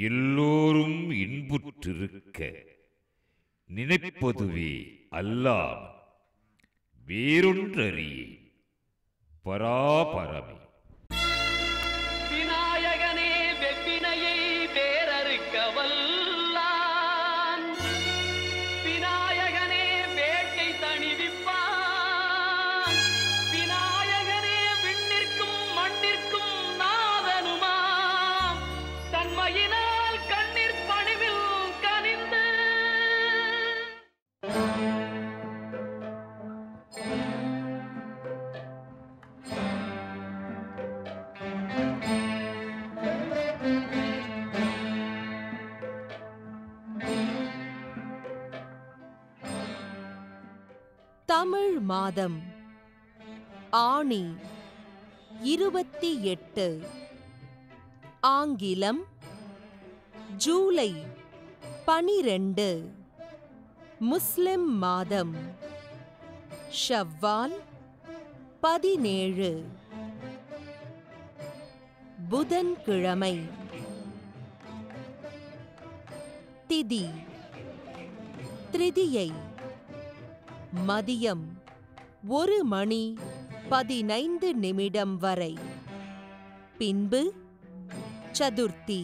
எல்லோரும் இன்புற்றிருக்க நினைப்பதுவே அல்லாம் வேறொன்றறியே பராபரமே விநாயகனே வெப்பினையை வேறறுக்க வல்லான் விநாயகனே வேட்டை தணிவிப்பான் விநாயகனே விண்ணிற்கும் மண்ணிற்கும் நாதனுமாம் தன்மையினால் கண்ணீர் பணிவில் கனிந்து தமிழ் மாதம் ஆணி இருபத்தி எட்டு ஆங்கிலம் ஜூலை பனிரெண்டு முஸ்லிம் மாதம் ஷவ்வால் பதினேழு புதன்கிழமை திதி திரிதியை மதியம் ஒரு மணி பதினைந்து நிமிடம் வரை பின்பு சதுர்த்தி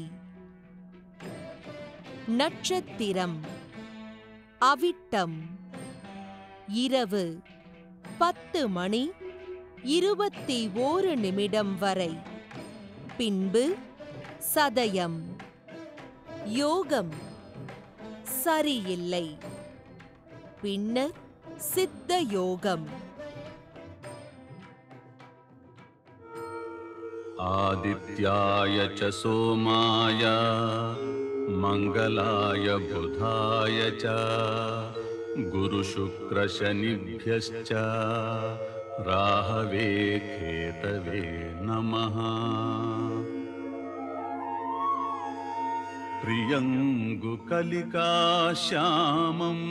நட்சத்திரம் அவிட்டம் இரவு பத்து மணி இருபத்தி ஓரு நிமிடம் வரை பின்பு சதயம் யோகம் சரியில்லை பின்னர் சித்த யோகம் आदित्याय च सोमाय मङ्गलाय बुधाय च गुरुशुक्रशनिभ्यश्च राहवे केतवे नमः प्रियङ्गुकलिकाश्यामम्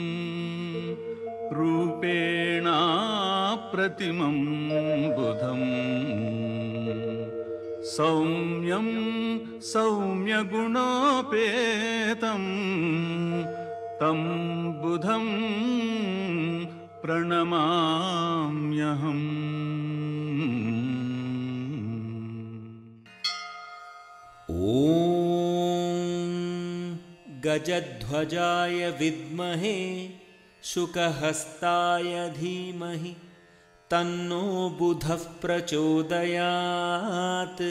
रूपेणाप्रतिमं बुधम् सौम्यं सौम्यगुणोपेतं तं बुधं प्रणमाम्यहम् ॐ गजध्वजाय विद्महे शुकहस्ताय धीमहि तन्नो बुधः प्रचोदयात्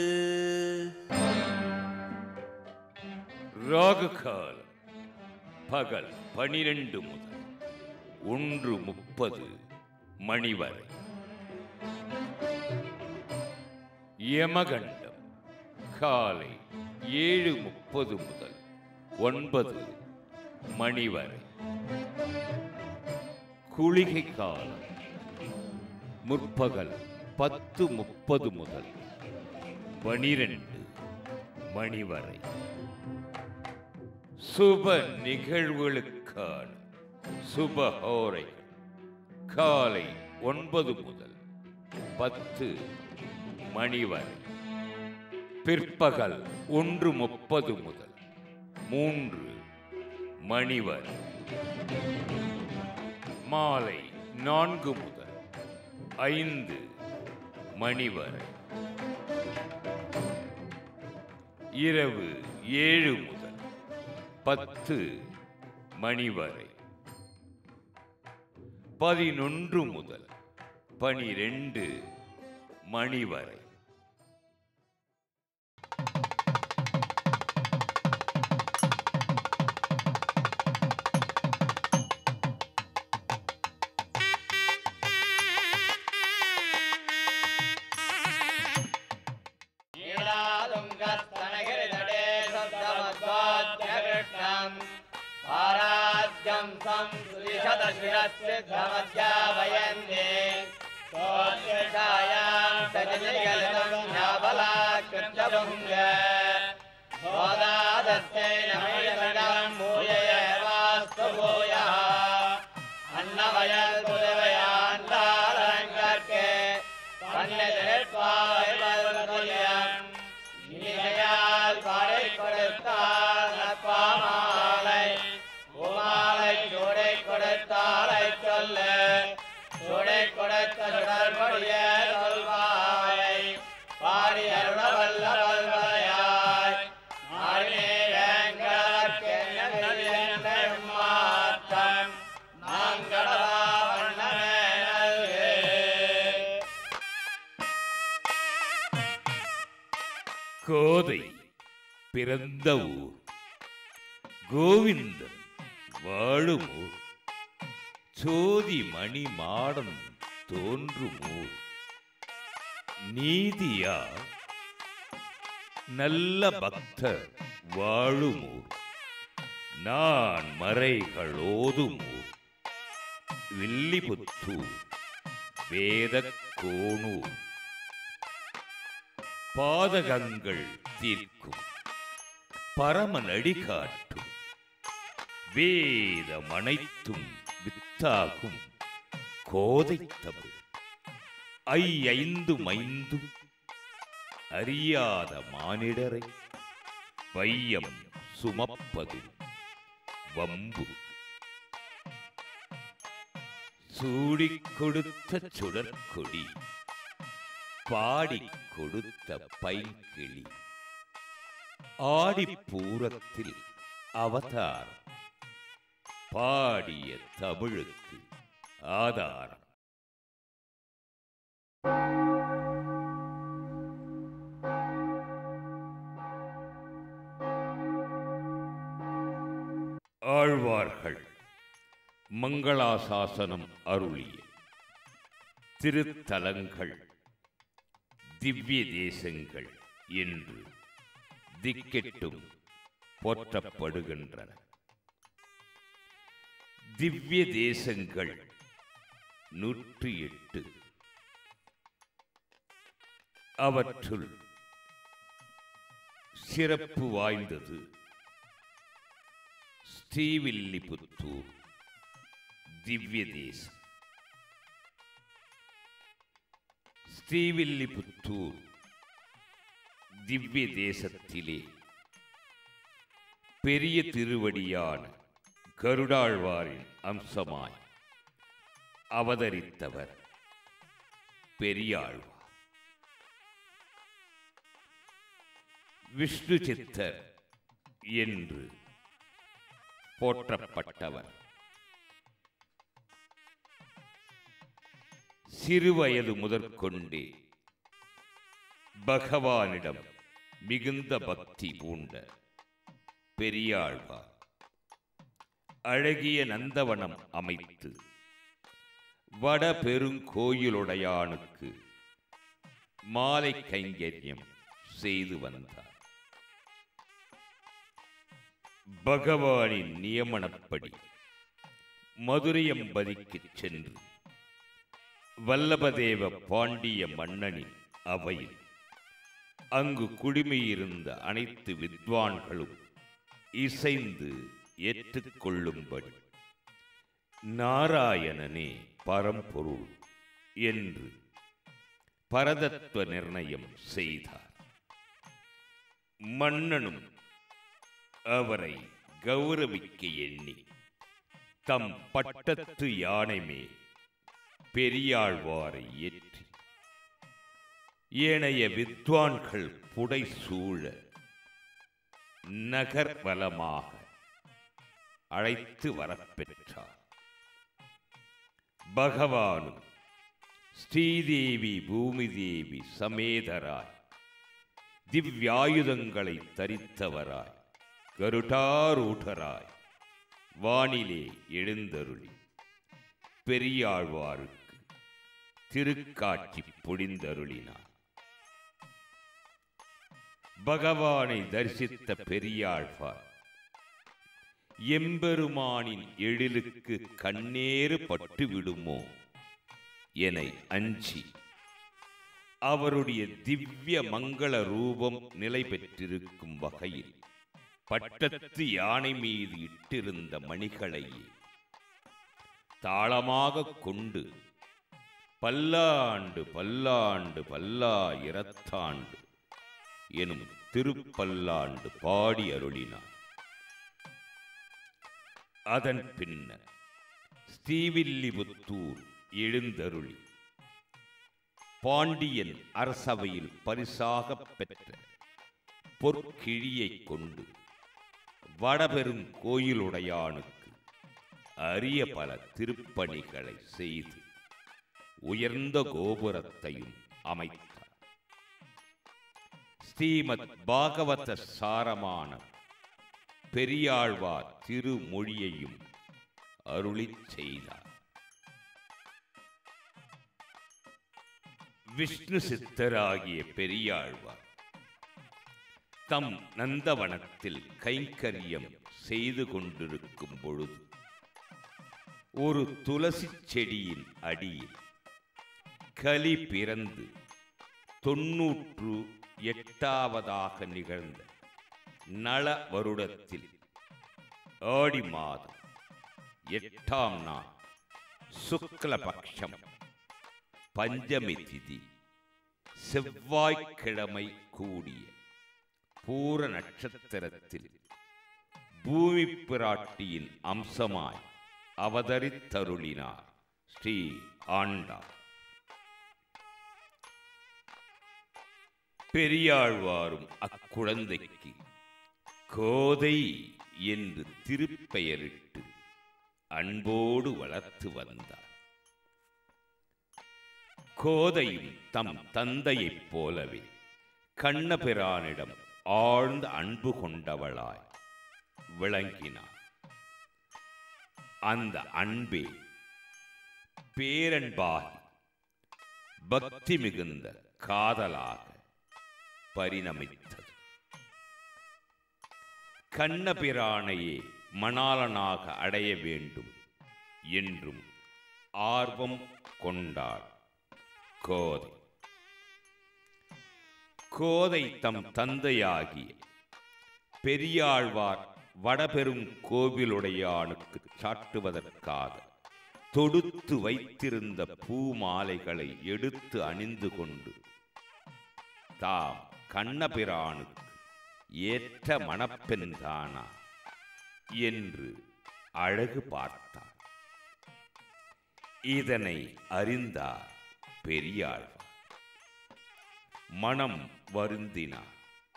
ராகு காலம் பகல் பனிரெண்டு முதல் ஒன்று முப்பது மணி வரை யமகண்டம் காலை ஏழு முப்பது முதல் ஒன்பது மணி வரை குளிகை காலம் முற்பகல் பத்து முப்பது முதல் பனிரெண்டு மணி வரை சுப நிகழ்வுகளுக்கான சுபஹோரைகள் காலை ஒன்பது முதல் பத்து மணி வரை பிற்பகல் ஒன்று முப்பது முதல் மூன்று மணி வரை மாலை நான்கு முதல் ஐந்து மணி வரை இரவு ஏழு முதல் பத்து மணி வரை பதினொன்று முதல் பனிரெண்டு மணி வரை स्तनगिरितटे शब्दमद्वाद्यकृष्णम् आराध्यम् संसुरिशतशिरसिद्धमध्यापयन्ते सोऽष्टायाम् सजनिगलितम् न्याबलाकृत्यभुङ्ग गोदादत्ते नमयतडम् भूयैवास्तु भूयः अन्नवयल्पुरवयान्तारङ्गर्के பன்னெடுப்பாய் இனிமையால் பாடை கொடுத்தால் கோதை பிறந்த ஊர் கோவிந்தன் வாழும் ஊர் சோதி மணி மாடம் தோன்றும் ஊர் நீதியா நல்ல பக்தர் வாழும் ஊர் நான் மறைகள் ஓதும் ஊர் வில்லிபுத்தூர் வேதக் கோணூர் பாதகங்கள் தீர்க்கும் பரமநடி காட்டும் வேதமனைத்தும் வித்தாகும் கோதை தமிழ் ஐ ஐந்தும் ஐந்தும் அறியாத மானிடரை வையம் சுமப்பது வம்பு சூடிக் கொடுத்த சுடற்கொடி பாடிக் கொடுத்த பைங்கிளி ஆடிப்பூரத்தில் அவதாரம் பாடிய தமிழுக்கு ஆதாரம் ஆழ்வார்கள் மங்களாசாசனம் அருளிய திருத்தலங்கள் திவ்ய தேசங்கள் என்று திக்கெட்டும் போற்றப்படுகின்றன திவ்ய தேசங்கள் நூற்றி எட்டு அவற்றுள் சிறப்பு வாய்ந்தது ஸ்ரீவில்லிபுத்தூர் திவ்ய தேசம் ஸ்ரீவில்லிபுத்தூர் திவ்ய தேசத்திலே பெரிய திருவடியான கருடாழ்வாரின் அம்சமாய் அவதரித்தவர் பெரியாழ்வார் விஷ்ணு சித்தர் என்று போற்றப்பட்டவர் சிறுவயது முதற்கொண்டே பகவானிடம் மிகுந்த பக்தி பூண்ட பெரியாழ்வார் அழகிய நந்தவனம் அமைத்து வட பெருங்கோயிலுடையானுக்கு மாலை கைங்கரியம் செய்து வந்தார் பகவானின் நியமனப்படி மதுரையம்பதிக்குச் சென்று வல்லபதேவ பாண்டிய மன்னனின் அவையில் அங்கு குடிமையிருந்த அனைத்து வித்வான்களும் இசைந்து ஏற்றுக்கொள்ளும்படி நாராயணனே பரம்பொருள் என்று பரதத்துவ நிர்ணயம் செய்தார் மன்னனும் அவரை கௌரவிக்க எண்ணி தம் பட்டத்து யானை மேல் பெரியாழ்வாரை ஏற்றி ஏனைய வித்வான்கள் புடை சூழ நகர்வலமாக அழைத்து வரப்பெற்றார் பகவானும் ஸ்ரீதேவி பூமிதேவி சமேதராய் திவ்யாயுதங்களை தரித்தவராய் கருடாரூடராய் வானிலே எழுந்தருளி பெரியாழ்வாருக்கு திருக்காட்சி பொழிந்தருளினார் பகவானை தரிசித்த பெரியாழ்வார் எம்பெருமானின் எழிலுக்கு கண்ணேறு பட்டு விடுமோ என அஞ்சி அவருடைய திவ்ய மங்கள ரூபம் நிலை பெற்றிருக்கும் வகையில் பட்டத்து யானை மீது இட்டிருந்த மணிகளையே தாளமாக கொண்டு பல்லாண்டு பல்லாண்டு பல்லாயிரத்தாண்டு எனும் திருப்பல்லாண்டு பாடி அருளினார் அதன் பின்னர் ஸ்ரீவில்லிபுத்தூர் எழுந்தருளி பாண்டியன் அரசவையில் பரிசாகப் பெற்ற பொற்கிழியைக் கொண்டு வடபெரும் கோயிலுடையானுக்கு அரிய பல திருப்பணிகளை செய்து உயர்ந்த கோபுரத்தையும் அமைத்தார் ஸ்ரீமத் பாகவத சாரமான பெரியாழ்வார் திருமொழியையும் அருளிச் செய்தார் விஷ்ணு சித்தராகிய பெரியாழ்வார் தம் நந்தவனத்தில் கைங்கரியம் செய்து கொண்டிருக்கும் பொழுது ஒரு துளசி செடியின் அடியில் கலி பிறந்து தொன்னூற்று எட்டாவதாக நிகழ்ந்த நள வருடத்தில் ஆடி மாதம் எட்டாம் நாள் சுக்லபக்ஷம் பஞ்சமி திதி செவ்வாய்க்கிழமை கூடிய பூர நட்சத்திரத்தில் பூமி பிராட்டியின் அம்சமாய் அவதரித்தருளினார் ஸ்ரீ ஆண்டாள் பெரியாழ்வாரும் அக்குழந்தைக்கு கோதை என்று திருப்பெயரிட்டு அன்போடு வளர்த்து வந்தார் கோதையும் தம் தந்தையைப் போலவே கண்ணபிரானிடம் ஆழ்ந்த அன்பு கொண்டவளாய் விளங்கினார் அந்த அன்பே பேரன்பாகி பக்தி மிகுந்த காதலாக பரிணமித்தது கண்ணபிரானையே மணாளனாக அடைய வேண்டும் என்றும் ஆர்வம் கொண்டார் கோதை கோதை தம் தந்தையாகிய பெரியாழ்வார் வடபெரும் கோவிலுடையானுக்கு சாட்டுவதற்காக தொடுத்து வைத்திருந்த பூமாலைகளை எடுத்து அணிந்து கொண்டு தாம் கண்ணபிரானுக்கு ஏற்ற மணப்பெண்தானா என்று அழகு பார்த்தார் இதனை அறிந்தார் பெரியாழ்வார் மனம் வருந்தினார்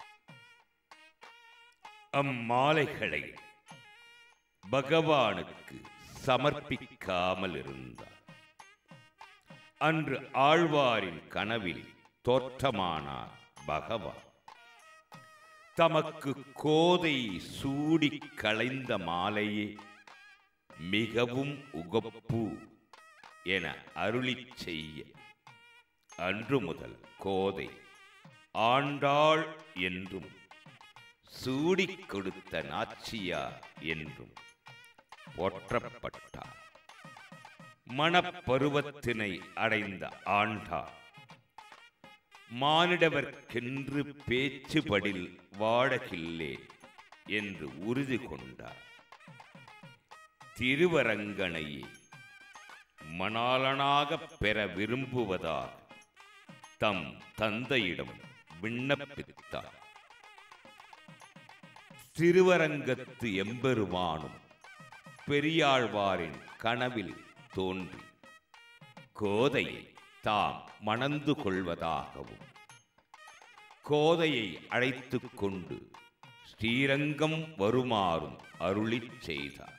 அம்மாலைகளை பகவானுக்கு சமர்ப்பிக்காமல் இருந்தார் அன்று ஆழ்வாரின் கனவில் தோற்றமானார் பகவான் தமக்கு கோதை சூடிக் களைந்த மாலையே மிகவும் உகப்பு என அருளிச் செய்ய அன்று முதல் கோதை ஆண்டாள் என்றும் சூடிக் கொடுத்த நாச்சியார் என்றும் போற்றப்பட்டார் மணப்பருவத்தினை அடைந்த ஆண்டாள் மானிடவர்க்கென்று பேச்சுபடில் வாடகில்லேன் என்று உறுதி கொண்டார் திருவரங்கனையே மணாளனாகப் பெற விரும்புவதாக தம் தந்தையிடம் விண்ணப்பித்தார் திருவரங்கத்து எம்பெருமானும் பெரியாழ்வாரின் கனவில் தோன்றி கோதையை தாம் மணந்து கொள்வதாகவும் கோதையை அழைத்துக் கொண்டு ஸ்ரீரங்கம் வருமாறும் அருளிச் செய்தார்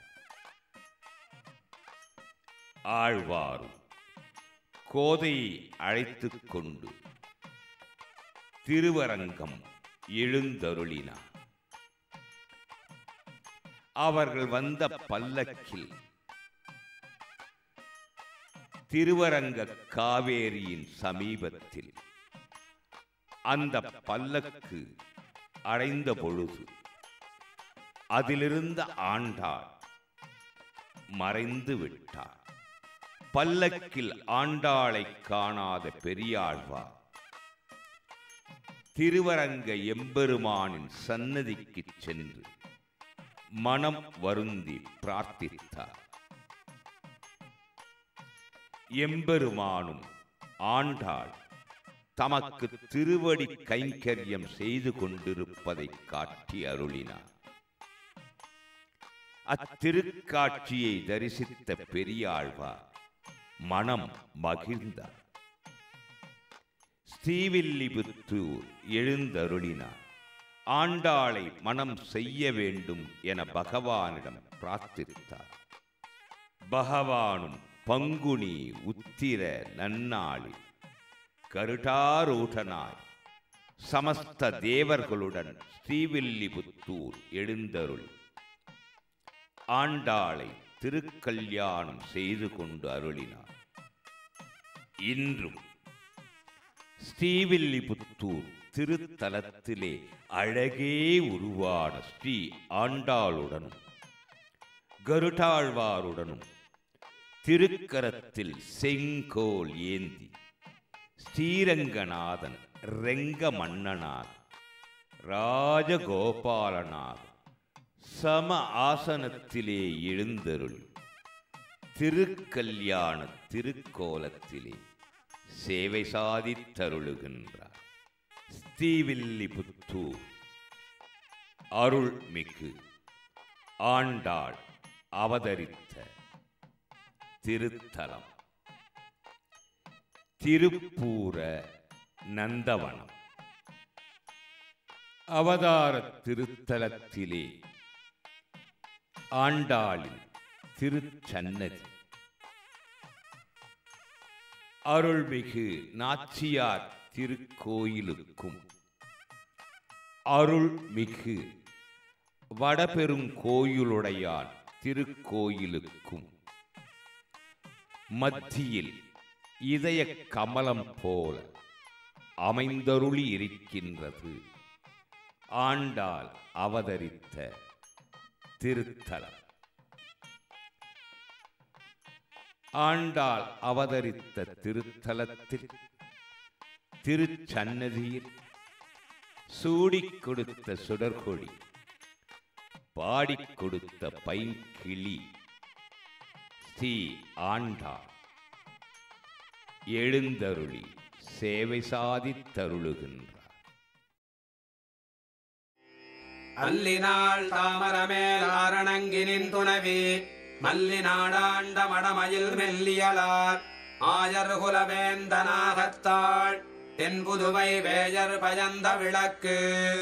ஆழ்வாரும் கோதையை அழைத்துக் கொண்டு திருவரங்கம் எழுந்தருளினார் அவர்கள் வந்த பல்லக்கில் திருவரங்க காவேரியின் சமீபத்தில் அந்த பல்லக்கு அடைந்த பொழுது அதிலிருந்த ஆண்டாள் மறைந்து விட்டார் பல்லக்கில் ஆண்டாளை காணாத பெரியாழ்வார் திருவரங்க எம்பெருமானின் சன்னதிக்குச் சென்று மனம் வருந்தி பிரார்த்தித்தார் எம்பெருமானும் ஆண்டாள் தமக்கு திருவடி கைங்கரியம் செய்து கொண்டிருப்பதை காட்டி அருளினார் அத்திருக்காட்சியை தரிசித்த பெரியாழ்வார் மனம் மகிழ்ந்தார் ஸ்ரீவில்லிபுத்தூர் எழுந்தருளினார் ஆண்டாளை மனம் செய்ய வேண்டும் என பகவானிடம் பிரார்த்தித்தார் பகவானும் பங்குனி உத்திர நன்னாளில் கருட்டாரூட்டனாய் சமஸ்த தேவர்களுடன் ஸ்ரீவில்லிபுத்தூர் எழுந்தருள் ஆண்டாளை திருக்கல்யாணம் செய்து கொண்டு அருளினார் இன்றும் ஸ்ரீவில்லிபுத்தூர் திருத்தலத்திலே அழகே உருவான ஸ்ரீ ஆண்டாளுடனும் கருடாழ்வாருடனும் திருக்கரத்தில் செங்கோல் ஏந்தி ஸ்ரீரங்கநாதன் ரெங்க மன்னனாக ராஜகோபாலனாக சம ஆசனத்திலே எழுந்தருள் திருக்கல்யாண திருக்கோலத்திலே சேவை சாதித்தருளுகின்றார் ஸ்ரீவில்லிபுத்தூர் அருள்மிகு ஆண்டாள் அவதரித்த திருத்தலம் திருப்பூர நந்தவனம் அவதார திருத்தலத்திலே ஆண்டாளின் திருச்சன்னதி அருள்மிகு நாச்சியார் திருக்கோயிலுக்கும் அருள்மிகு வடபெருங்கோயிலுடையார் திருக்கோயிலுக்கும் மத்தியில் இதய கமலம் போல அமைந்தருளி இருக்கின்றது ஆண்டாள் அவதரித்த திருத்தலம் ஆண்டாள் அவதரித்த திருத்தலத்தில் திருச்சன்னதியில் சூடிக் கொடுத்த சுடர்கொடி பாடிக் கொடுத்த பைங்கிளி ஸ்ரீ ஆண்டாள் எழுந்தருளி சேவை சாதித்தருளுகின்றார் அல்லினாள் தாமரமேல் ஆரணங்கினின் துணவி மல்லி நாடாண்ட மடமயில் மெல்லியலார் ஆயர் குலவேந்தனாகத்தாள் தென்புதுவை வேயர் பயந்த விளக்கு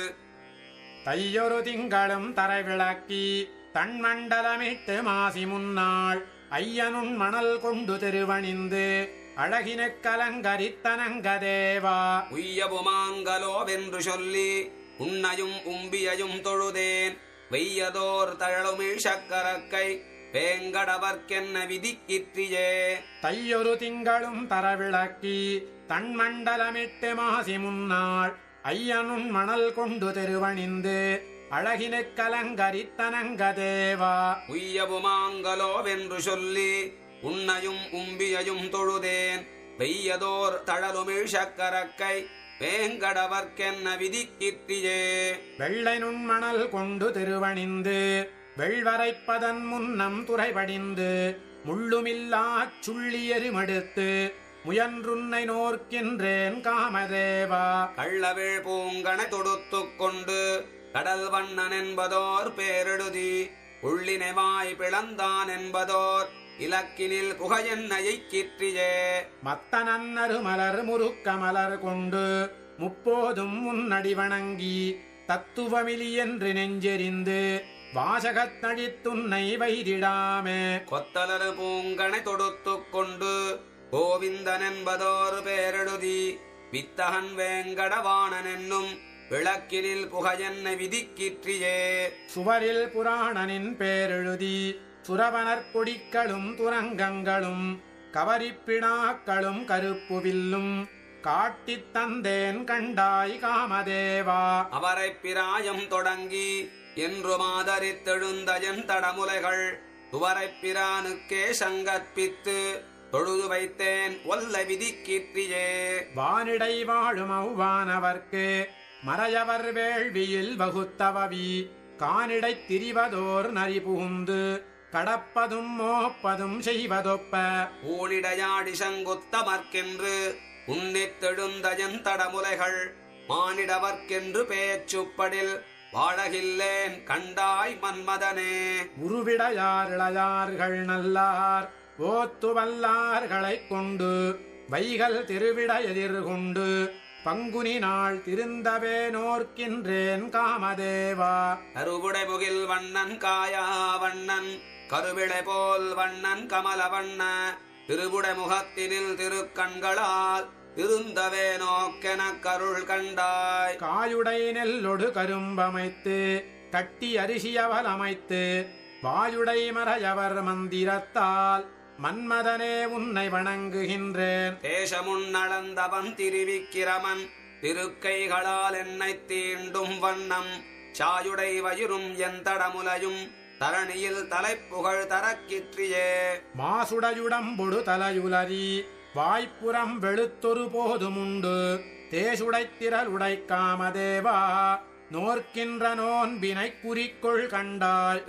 தையொரு திங்களும் தரை விளக்கி தன்மண்டலமிட்டு மாசி முன்னாள் ஐயனுன் மணல் கொண்டு திருவணிந்து அழகினுக் கலங்கரித்தனங்க தேவா உய்யபுமாங்கலோ வென்று சொல்லி உன்னையும் உம்பியையும் தொழுதேன் வெய்யதோர் தழலுமிழ் சக்கரக்கை வேங்கடவர்க்கென்ன விதிக்கிற்றியே தையொரு திங்களும் தர விளக்கி தன்மண்டலமிட்டு மாசி முன்னாள் ஐயனுன் மணல் கொண்டு திருவணிந்து அழகினுக் கலங்கரித்தனங்க தேவா உய்யபுமாங்கலோ வென்று சொல்லி உன்னையும் உம்பியையும் தொழுதேன் வெய்யதோர் தழலுமிழ் சக்கரக்கை வேங்கடவர்க்கென்ன விதிக்கிற்றியே வெள்ளை நுண்மணல் கொண்டு திருவணிந்து வெள்வரைப்பதன் முன்னம் துறைபடிந்து முள்ளுமில்லாச் சுள்ளியெருமடுத்து முயன்றுன்னை நோர்க்கின்றேன் காமதேவா கள்ளவிழ் பூங்கனை தொடுத்துக் கொண்டு கடல் வண்ணன் என்பதோர் பேரெழுதி உள்ளினைவாய் பிளந்தான் என்பதோர் இலக்கினில் புகையென்னையை கிற்றியே மத்தனன்னரு மலர் முறுக்க மலர் கொண்டு முப்போதும் முன்னடி வணங்கி தத்துவமிலி என்று நெஞ்செறிந்து வாசகத்தழித்துன்னை வைதிடாமே கொத்தலரு பூங்கனை தொடுத்துக் கொண்டு கோவிந்தன் என்பதோர் பேரெழுதி வித்தகன் வேங்கடவாணன் என்னும் விளக்கினில் புகையென்ன விதிக்கிற்றியே சுவரில் புராணனின் பேரெழுதி சுரவனர் கொடிக்களும் துரங்கங்களும் கவரிப்பிடாக்களும் கருப்புவில்லும் காட்டித் தந்தேன் கண்டாய் காமதேவா அவரை பிராயம் தொடங்கி என்று மாதரித்தெழுந்த என் தடமுலைகள் துவரைப் பிரானுக்கே சங்கற்பித்து தொழுது வைத்தேன் ஒல்ல விதிக்கிற்றியே வானிடை வாழும் அவ்வானவர்க்கு மறையவர் வேள்வியில் வகுத்தவவி கானிடைத் திரிவதோர் நரி புகுந்து கடப்பதும் மோப்பதும் செய்வதொப்ப ஊனிடையாடி சங்குத்தமர்க்கென்று உன்னித்தெழுந்த என் தடமுலைகள் மானிடவர்க்கென்று பேச்சுப்படில் வாழகில்லேன் கண்டாய் மன்மதனே உருவிடையார் இளையார்கள் நல்லார் ஓத்து வல்லார்களைக் கொண்டு வைகள் திருவிட எதிர்கொண்டு பங்குனி நாள் திருந்தவே நோர்க்கின்றேன் காமதேவா கருவுடை முகில் வண்ணன் காயா வண்ணன் கருவிளை போல் வண்ணன் கமல வண்ண திருவுடை முகத்தினில் திருக்கண்களால் இருந்தவே நோக்கெனக் கருள் கண்டாய் காயுடை நெல்லொடு கரும்பமைத்து கட்டி அரிசியவல் அமைத்து வாயுடை மறையவர் மந்திரத்தால் மன்மதனே உன்னை வணங்குகின்றேன் தேசமுன் நடந்தவன் திருவிக்கிரமன் திருக்கைகளால் என்னை தீண்டும் வண்ணம் சாயுடை வயிறும் எந்தடமுலையும் தரணியில் தலைப்புகழ் தரக்கிற்றியே மாசுடையுடம்பொடு தலையுலரி வாய்ப்புறம் வெளுத்தொரு போதுமுண்டு தேசுடைத்திரள் உடைக்காமதேவா நோர்க்கின்ற நோன்பினை குறிக்கொள் கண்டாய்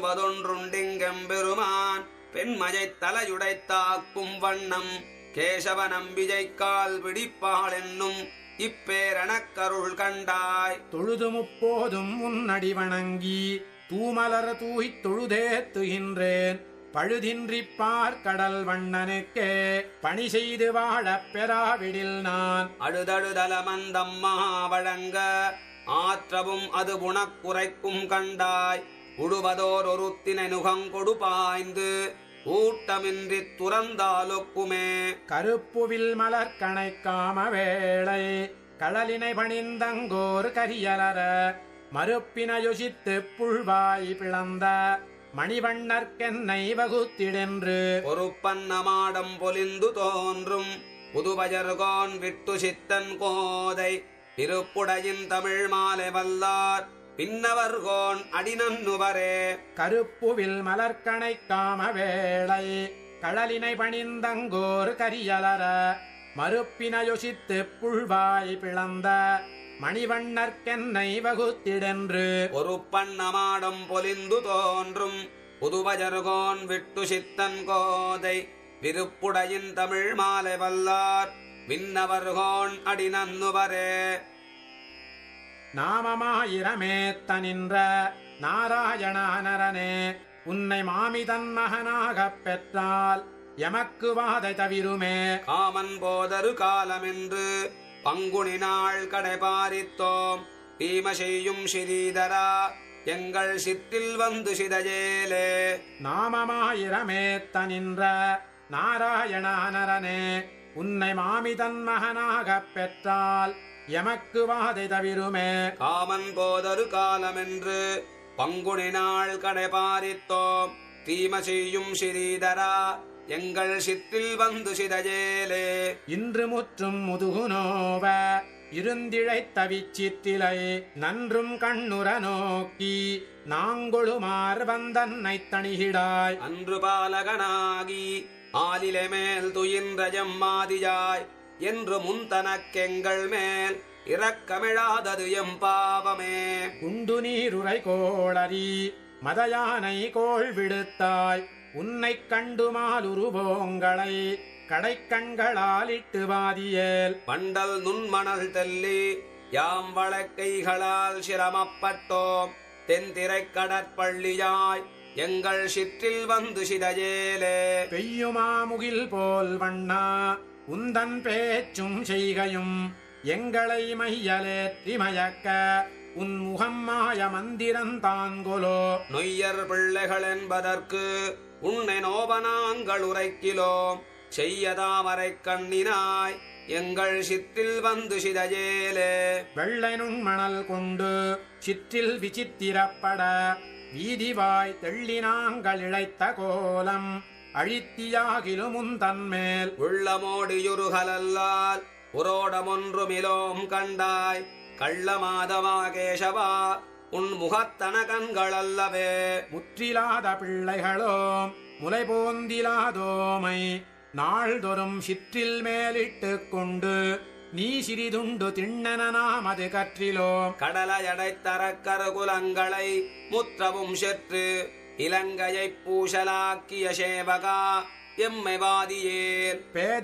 பேசுவதொன்றுண்டிங்கெம்பெருமான் பெண்மழைத் தலையுடைத்தாக்கும் வண்ணம் கேசவ நம்பிஜைக்கால் பிடிப்பாள் என்னும் இப்பேரணக் கருள் கண்டாய் தொழுது முப்போதும் உன்னடி வணங்கி தூமலர் தூய்த் தொழுதேத்துகின்றேன் பழுதின்றி பார்க்கடல் வண்ணனுக்கே பணி செய்து வாழப் பெறாவிடில் நான் அழுதழுதலமந்தம்மா வழங்க ஆற்றவும் அது குணக்குறைக்கும் கண்டாய் உடுவதோர் ஒருத்தினை நுகங்கொடு பாய்ந்து ஊட்டமின்றி துறந்தாலொக்குமே கருப்புவில் மலர் கணைக்காம வேளை கடலினை பணிந்தங்கோர் கரியலர மறுப்பின யோசித்து புல்வாய் பிளந்த மணிவண்ணர்க்கென்னை வகுத்திடென்று பொறுப்பன்னமாடம் பொலிந்து தோன்றும் புதுவஜர்கோன் விட்டு சித்தன் கோதை இருப்புடையின் தமிழ் மாலை வல்லார் பின்னவர்கோன் அடினன்னுவரே கருப்புவில் மலர்கணை காம வேளை கடலினை பணிந்தங்கோர் கரியலர மறுப்பின யோசித்து புல்வாய் பிளந்த மணிவண்ணர்க்கென்னை வகுத்திடென்று பொறுப்பன்னமாடம் பொலிந்து தோன்றும் புதுவஜர்கோன் விட்டு சித்தன் கோதை விருப்புடையின் தமிழ் மாலை வல்லார் விண்ணவர்கோன் அடினன்னுவரே நாமமாயிரமேத்த நின்ற நாராயணானரனே உன்னை மாமிதன் மகனாகப் பெற்றால் எமக்கு வாதை தவிருமே காமன் போதரு காலமென்று பங்குனி நாள் கடைபாரித்தோம் தீம செய்யும் ஸ்ரீதரா எங்கள் சிற்றில் வந்து சிதையேலே நாமமாயிரமேத்த நின்ற நாராயணானரனே உன்னை மாமிதன் மகனாகப் பெற்றால் எமக்கு வாதை தவிருமே காமன் போதரு காலமென்று பங்குனி நாள் கடைபாரித்தோம் தீம செய்யும் ஸ்ரீதரா எங்கள் சிற்றில் வந்து சிதையேலே இன்று முற்றும் முதுகுனோவ இருந்திழைத்த விச்சித்திலை நன்றும் கண்ணுற நோக்கி நாங்கொழுமார் வந்தன்னை தணிகிடாய் அன்று பாலகனாகி ஆலிலை மேல் துயின்ற எம்மாதியாய் என்று முன் தனக்கெங்கள் மேல் இரக்கமிழாதது எம் பாவமே உண்டு நீருரை கோளரி மதயானை கோள் விடுத்தாய் உன்னைக் கண்டு மாலுருவோங்களை கடைக்கண்களால் இட்டு வாதியேல் வண்டல் நுண்மணல் தெல்லி யாம் வழக்கைகளால் சிரமப்பட்டோம் தென்திரைக் கடற்பள்ளியாய் எங்கள் சிற்றில் வந்து சிதையேலே பெய்யுமாமுகில் போல் வண்ணா உந்தன் பேச்சும் செய்கையும் எங்களை மையலேற்றி மயக்க உன் முகம் மாய மந்திரந்தான்கொலோ நொய்யர் பிள்ளைகள் என்பதற்கு உன்னை நோபனாங்கள் உரைக்கிலோம் செய்யதாமரை கண்ணினாய் எங்கள் சிற்றில் வந்து சிதையேலே வெள்ளை நுண்மணல் கொண்டு சிற்றில் விசித்திரப்பட வீதிவாய் தெள்ளினாங்கள் இழைத்த கோலம் அழித்தியாகிலும் உந்தன்மேல் உள்ளமோடியுருகலல்லால் புரோடமொன்றுமிலோம் கண்டாய் கள்ளமாதவா கேசவா உன் முகத்தன கண்களல்லவே முற்றிலாத பிள்ளைகளோம் முலை போந்திலாதோமை நாள்தொறும் சிற்றில் மேலிட்டுக் கொண்டு நீ சிறிதுண்டு திண்ணன நாமது கற்றிலோம் கடலையடைத்தரக்கருகுலங்களை முற்றவும் செற்று இலங்கையைப் பூசலாக்கிய சேவகா எம்மை வாதியேல்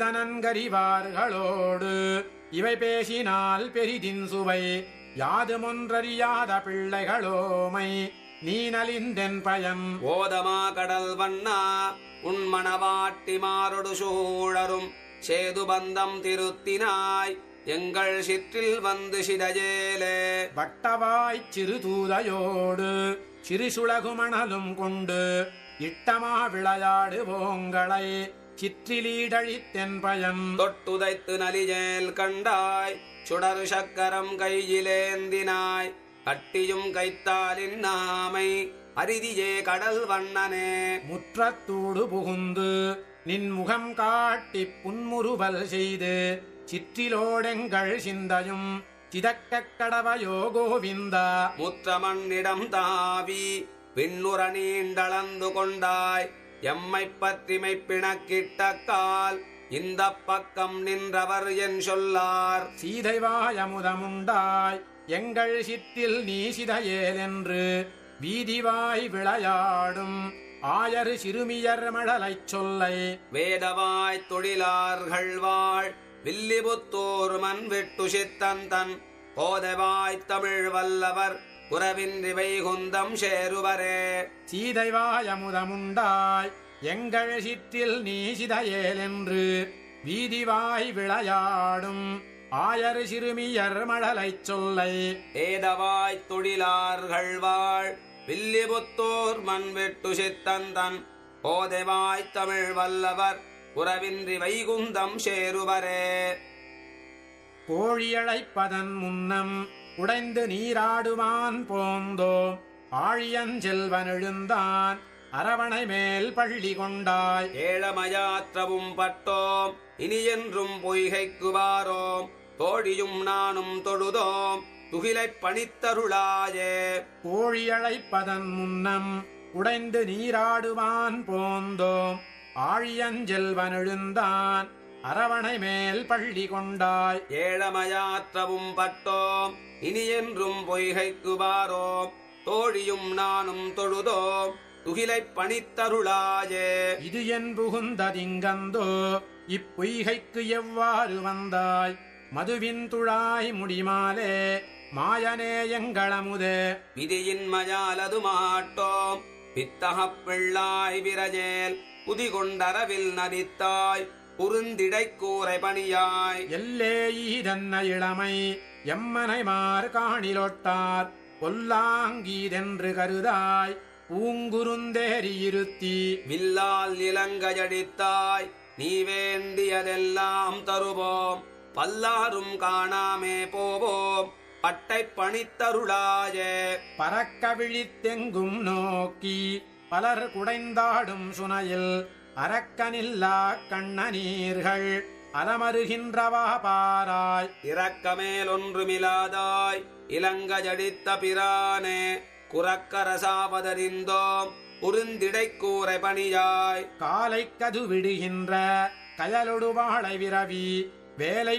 பேதனன்கரிவார்களோடு இவை பேசினால் பெரிதின் சுவை யாதுமொன்றறியாத பிள்ளைகளோமை நீ நலிந்தென் பயன் ஓதமா கடல் வண்ணா உன் மணவாட்டி மாரொடு சூழரும் சேது பந்தம் திருத்தினாய் எங்கள் சிற்றில் வந்து சிதையேலே வட்டவாய்ச் சிறு தூதையோடு சிறு சுளகுமணலும் கொண்டு இட்டமா விளையாடுவோங்களை சிற்றிலீடழித்தென் பயன் தொட்டுதைத்து நலிஜேல் கண்டாய் சுடரு சக்கரம் கையிலேந்தினாய் கட்டியும் கைத்தாலின் நாமை அரிதியே கடல் வண்ணனே முற்றத்தூடு புகுந்து நின் முகம் காட்டி புன்முறுவல் செய்து சிற்றிலோடெங்கள் சிந்தையும் சிதக்கக் கடவையோ கோவிந்தா முற்றமண்ணிடம் தாவி பின்னுற நீண்டளந்து கொண்டாய் எம்மை பற்றிமை பிணக்கிட்ட கால் இந்த பக்கம் நின்றவர் என் சொல்லார் சீதைவாயமுதமுண்டாய் எங்கள் சிற்றில் நீ சிதையேல் என்று வீதிவாய் விளையாடும் ஆயரு சிறுமியர் மழலைச் சொல்லை வேதவாய் தொழிலார்கள் வாழ் வில்லிபுத்தூர் மண் விட்டு சித்தன் தன் கோதவாய் தமிழ் வல்லவர் உறவின்றி வைகுந்தம் சேருவரே சீதைவாயமுதமுண்டாய் எங்கள் சிற்றில் நீ சிதையேல் என்று வீதிவாய் விளையாடும் ஆயர் சிறுமியர் மழலைச் சொல்லை ஏதவாய் தொழிலார்கள் வாழ் வில்லிபுத்தூர் மண் விட்டு சித்தன் தன் கோதவாய் தமிழ் வல்லவர் உறவின்றி வைகுந்தம் சேருவரே கோழியழைப்பதன் முன்னம் உடைந்து நீராடுவான் போந்தோ ஆழியஞ்செல்வன் எழுந்தான் அரவணை மேல் பள்ளி கொண்டாய் ஏழமயாற்றவும் பட்டோம் இனி என்றும் பொய்கைக்கு வாரோம் தோழியும் நானும் தொழுதோம் துகிலைப் பணித்தருளாயே கோழியழைப்பதன் முன்னம் உடைந்து நீராடுவான் போந்தோம் ஆழியஞ்செல்வன் எழுந்தான் அரவணை மேல் பள்ளி கொண்டாய் ஏழமயாற்றவும் பட்டோம் இனி என்றும் பொய்கைக்கு வாரோம் தோழியும் நானும் தொழுதோம் துகிலைப் பணித்தருளாயே இது என் புகுந்ததிங்கந்தோ இப்பொய்கைக்கு எவ்வாறு வந்தாய் மதுவின் துழாய் முடிமாலே மாயனே எங்களமுதே விதியின் மயாலது மாட்டோம் பித்தகப் பிள்ளாய் விரஜேல் புதிகொண்டரவில் நதித்தாய் குறுந்திடை கூரை பணியாய் எல்லே ஈதன்ன இளமை எம்மனைமார் காணிலொட்டார் கொல்லாங்கீதென்று கருதாய் பூங்குருந்தேறி இருத்தி வில்லால் இலங்கையடித்தாய் நீ வேண்டியதெல்லாம் தருவோம் பல்லாரும் காணாமே போவோம் பட்டை பணித்தருளாயே பறக்க விழித்தெங்கும் நோக்கி பலர் குடைந்தாடும் சுனையில் அரக்கனில்லா கண்ணநீர்கள் அலமருகின்றவா பாராய் இரக்கமேல் ஒன்றுமிலாதாய் இலங்கையடித்த பிரானே குரக்கரசாவதறிந்தோம் உருந்திடை கூரை பணியாய் காலை கது விடுகின்ற கயலொடு வாழை விரவி வேலை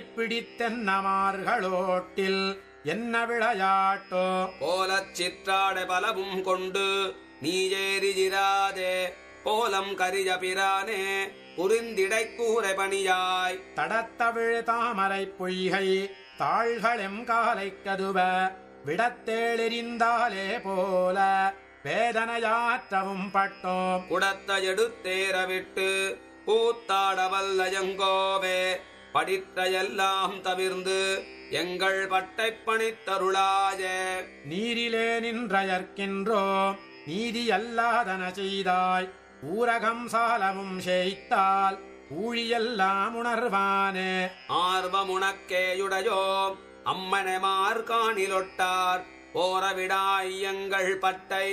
பிடித்தென்னமார்களோட்டில் என்ன விளையாட்டோ போலச் சிற்றாட பலவும் கொண்டு நீ ஏறியிராதே போலம் கரிய பிரானே உருந்திடை கூரை பணியாய் தடத்தவிழ் தாமரை பொய்கை தாள்களெம் காலை கதுவ விடத்தேளெறிந்தாலே போல வேதனையாற்றவும் பட்டோம் குடத்த எடுத்தேற விட்டு கூத்தாட வல்லயங்கோவே படித்த எல்லாம் தவிர்ந்து எங்கள் பட்டை பணித்தருளாயே நீரிலே நின்றயர்க்கின்றோம் நீதி அல்லாதன செய்தாய் ஊரகம் சாலமும் செய்தால் ஊழியெல்லாம் உணர்வானே ஆர்வமுனக்கேயுடையோம் அம்மனமார் காணிலொட்டார் போரவிடாய் எங்கள் பட்டை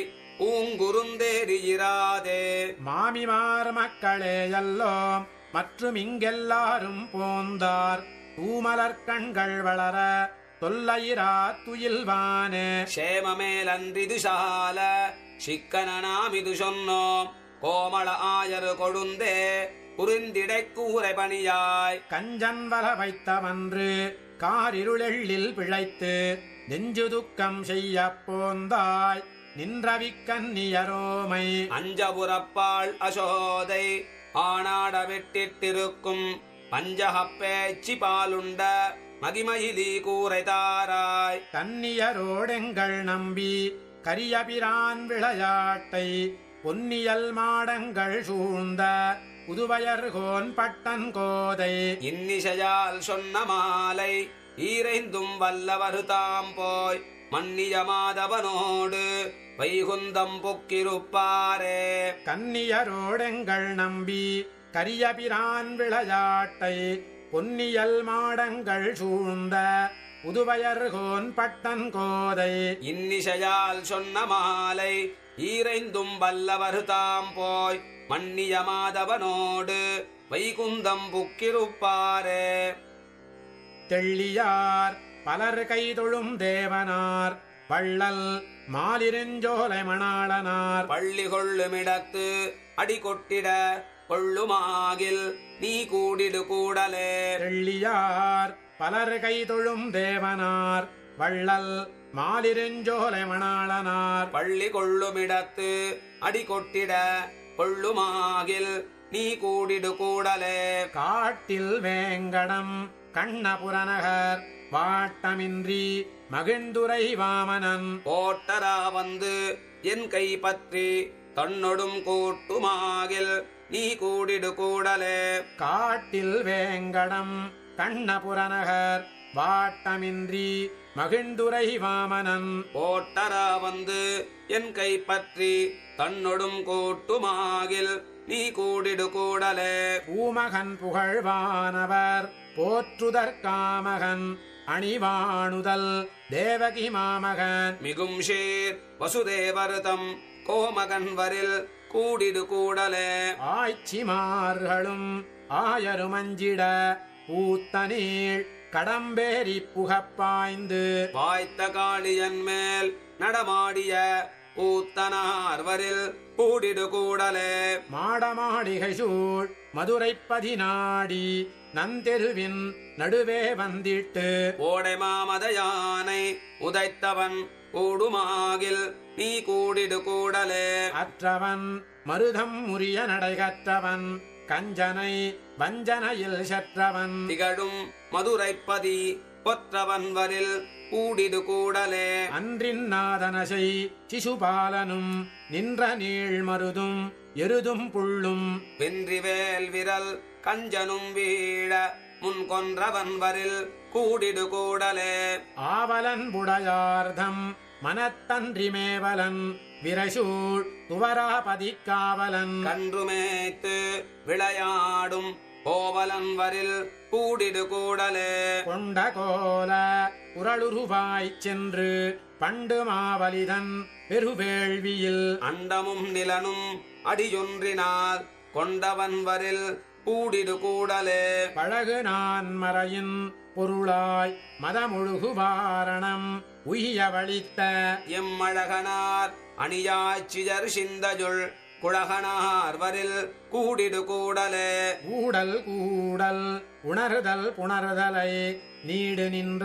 பூங்குருந்தேறியிராதே மாமிமார் மக்களே எல்லோம் மற்றும் இங்கெல்லாரும் போந்தார் தூமலர் கண்கள் வளர தொல்லையிரா துயில்வானே ക്ഷേമമേലന്തിതു ശാല ശിക്കനാമിതു ചൊന്നോം കോമള ആയർ കൊടുന്തേ കുറിന്തിടക്കൂரை பணியாய் கஞ்சன் வல வைத்தவன்று காரிருளெள்ளில் பிழைத்து நெஞ்சு துக்கம் செய்ய போந்தாய் நின்றவிக்கன்னியரோமை அஞ்சபுரப்பாள் அசோதை ஆனாட வெட்டிட்டிருக்கும் பஞ்சகப்பேச்சி பாலுண்ட மகிமயிலி கூரை தாராய் கன்னியரோடெங்கள் நம்பி கரியபிரான் விளையாட்டை பொன்னியல் மாடங்கள் சூழ்ந்த புதுவயர்கோன் பட்டன் கோதை இன்னிசையால் சொன்ன மாலை ஈரைந்தும் வல்லவர் தாம் போய் மன்னிய மாதவனோடு வைகுந்தம் பொக்கிருப்பாரே கன்னியரோடெங்கள் நம்பி கரியபிரான் விளையாட்டை பொன்னியல் மாடங்கள் சூழ்ந்த புதுவயர்கோன் பட்டன் கோதை இன்னிசையால் சொன்ன மாலை ஈரைந்தும் வல்லவர் தாம் போய் மன்னிய மாதவனோடு வைகுந்தம் புக்கிருப்பாரே தெள்ளியார் பலர் கைதொழும் தேவனார் வள்ளல் மாலிருஞ்சோலை மணாளனார் பள்ளி கொள்ளுமிடத்து அடி கொட்டிட கொள்ளுமாகில் நீ கூடிடு கூடலே தெள்ளியார் பலர் கைதொழும் தேவனார் வள்ளல் மாலிருஞ்சோலை மணாளனார் பள்ளி கொள்ளுமிடத்து அடி கொட்டிட கொள்ளுமாகில் நீ கூடிடு கூடலே காட்டில் வேங்கடம் கண்ணபுரநகர் வாட்டமின்றி மகிழ்ந்துரை வாமனன் போட்டரா வந்து என் கை பற்றி தன்னொடும் கூட்டுமாகில் நீ கூடிடு கூடலே காட்டில் வேங்கடம் கண்ணபுரநகர் வாட்டமின்றி மகிழ்ந்துரை வாமனன் போட்டரா வந்து என் கை பற்றி தன்னொடும் கூட்டுமாகில் நீ கூடிடு கூடலே பூமகன் புகழ்வானவர் போற்றுதற்காமகன் அணிவாணுதல் தேவகி மாமகன் மிகும் ஷேர் வசுதேவருதம் கோமகன் வரில் கூடிடு கூடலே ஆய்ச்சிமார்களும் ஆயருமஞ்சிட பூத்தனீள் கடம்பேரி புகப்பாய்ந்து வாய்த்த காளியன் மேல் நடமாடிய ஊத்தனார்வரில் கூடிடு கூடலே மாடமாளிகை சூழ் மதுரை பதினாடி நந்தெருவின் நடுவே வந்திட்டு ஓடை மாமத யானை உதைத்தவன் கூடுமாகில் நீ கூடிடு கூடலே அற்றவன் மருதம் உரிய நடைகற்றவன் கஞ்சனை வஞ்சனையில் செற்றவன் திகழும் மதுரைப்பதி பொற்றவன் வரில் கூடிடு கூடலே அன்றின் நாதனசை சிசுபாலனும் நின்ற நீள் மருதும் எருதும் புள்ளும் வென்றிவேல் விரல் கஞ்சனும் வீழ முன் கொன்றவன் வரில் கூடிடு கூடலே ஆவலன் புடையார்தம் மனத்தன்றி மேவலன் விரசூழ் துவராபதி காவலன் கன்றுமேத்து விளையாடும் கோவலன் வரில் கூடிடு கூடலே கொண்ட கோல குரலுருவாய்ச் சென்று பண்டு மாவலிதன் பெருவேள்வியில் அண்டமும் நிலனும் அடியொன்றினால் கொண்டவன் வரில் கூடிடு கூடலே பழகு நான் மறையின் பொருளாய் மதமுழுகு வாரணம் உய்ய வழித்த எம்மழகனார் அணியாச்சியர் சிந்தஜுள் குழகனார் வரில் கூடிடு கூடலே ஊடல் கூடல் உணர்தல் புணர்தலை நீடு நின்ற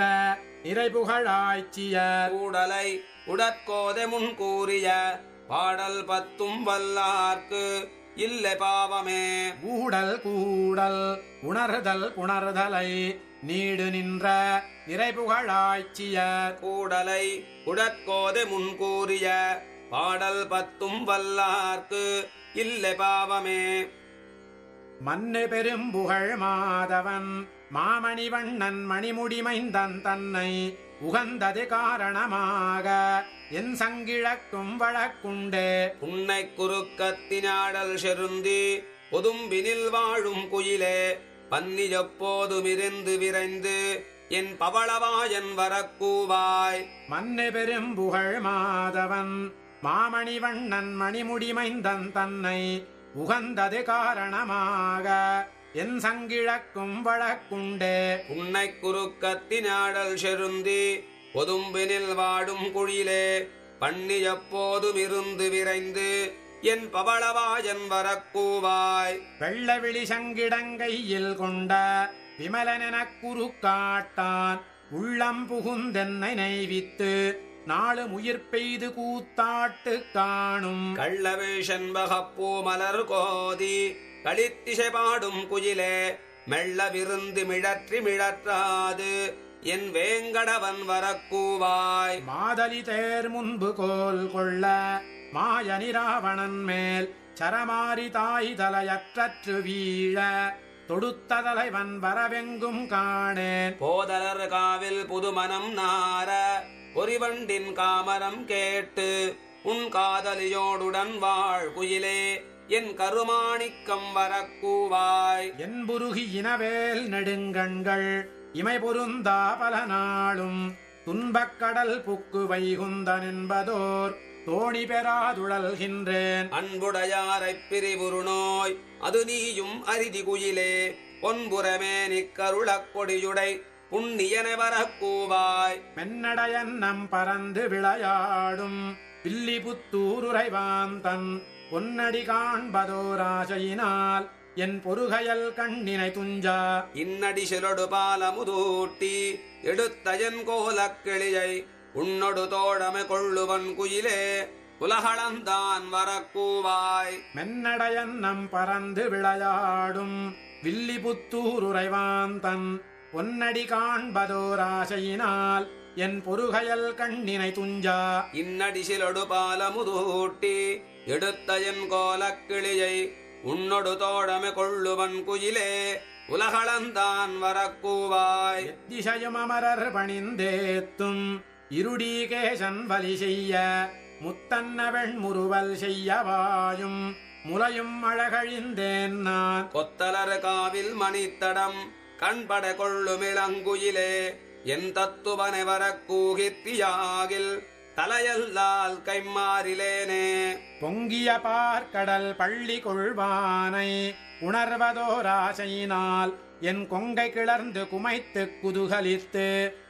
நிறைபுகழாய்ச்சியர் கூடலை உடற்கோதை முன் கூறிய பாடல் பத்தும் வல்லார்க்கு இல்லை பாவமே ஊடல் கூடல் உணர்தல் புணர்தலை நீடு நின்ற நிறைபுகழாய்ச்சியர் கூடலை உடற்கோதை முன் கூறிய பாடல் பத்தும் வல்லார்க்கு இல்லை பாவமே மண்ணு பெரும்புகழ் மாதவன் மாமணிவண்ணன் மணிமுடிமைந்தன் தன்னை உகந்தது காரணமாக என் சங்கிழக்கும் வழக்குண்டே உன்னை குறுக்கத்தினாடல் செருந்தி பொதும்பினில் வாழும் குயிலே பன்னி எப்போதுமிருந்து விரைந்து என் பவளவாயன் வரக்கூவாய் மண்ணு பெரும்புகழ் மாதவன் மாமணிவண்ணன் மணிமுடிமைந்தன் தன்னை உகந்தது காரணமாக என் சங்கிழக்கும் வழக்குண்டே உன்னை குறுக்கத்தினாடல் செருந்தி பொதும்பினில் வாடும் குழிலே பண்ணி எப்போதுமிருந்து விரைந்து என் பவளவாயன் வரக்கூவாய் வெள்ளவிழி சங்கிடங்கையில் கொண்ட விமலனெனக் குறுக்காட்டான் உள்ளம் புகுந்தென்னை நெய்வித்து நாளு உயிர் பெய்து கூத்தாட்டு காணும் கள்ளவேஷன் வகப்பூ மலர் கோதி களித்திசை பாடும் குயிலே மெல்ல விருந்து மிழற்றி மிழற்றாது என் வேங்கடவன் வரக்கூவாய் மாதலி தேர் முன்பு கோல் கொள்ள மாயனிராவணன் மேல் சரமாரி தாய் தலையற்றற்று வீழ தொடுத்த தலைவன் வரவெங்கும் காணேன் போதலர் காவில் புதுமனம் நார பொறிவண்டின் காமரம் கேட்டு உன் காதலியோடுடன் வாழ் குயிலே என் கருமாணிக்கம் வரக்கூவாய் என்புருகி இனவேல் நெடுங்கண்கள் இமை பொருந்தா பல நாளும் துன்பக்கடல் புக்கு வைகுந்தன் என்பதோர் தோணி பெறாதுழல்கின்றேன் அன்புடையாரைப் பிரிவுரு நோய் அது நீயும் அரிதி குயிலே பொன்புறமே நிக்கருளக் கொடியுடை புண்ணியன வரக்கூவாய் மென்னடையன் நம் பறந்து விளையாடும் பில்லி புத்தூருரைவான் தன் பொன்னடி காண்பதோராசையினால் என் பொறுகையல் கண்ணினை துஞ்சா இன்னடி சிலொடு பாலமுதூட்டி எடுத்தயன் கோலக் கிளியை உன்னொடு தோழமை கொள்ளுவன் குயிலே உலகளந்தான் வரக்கூவாய் மென்னடையன் நம் பறந்து விளையாடும் வில்லி புத்தூருரைவான் தன் பொன்னடி காண்பதோராசையினால் என் பொறுகையல் கண்ணினை துஞ்சா இன்னடி சிலொடு பாலமுதூட்டி எடுத்தயன் கோலக் கிளியை உன்னொடு தோழமை கொள்ளுவன் குயிலே உலகளந்தான் வரக்கூவாய் திசையும் அமரர் பணிந்தேத்தும் இருடீகேசன் வலி செய்ய முத்தன்னவெண் முறுவல் செய்யவாயும் முலையும் அழகழிந்தேன் நான் கொத்தலர் காவில் மணித்தடம் கண்பட கொள்ளும் இளங்குயிலே என் தத்துவனை வரக் கூகித்தியாகில் தலையல்லால் கைமாறிலேனே பொங்கிய பார்க்கடல் பள்ளி கொள்வானை உணர்வதோராசையினால் என் கொங்கை கிளர்ந்து குமைத்து குதுகலித்து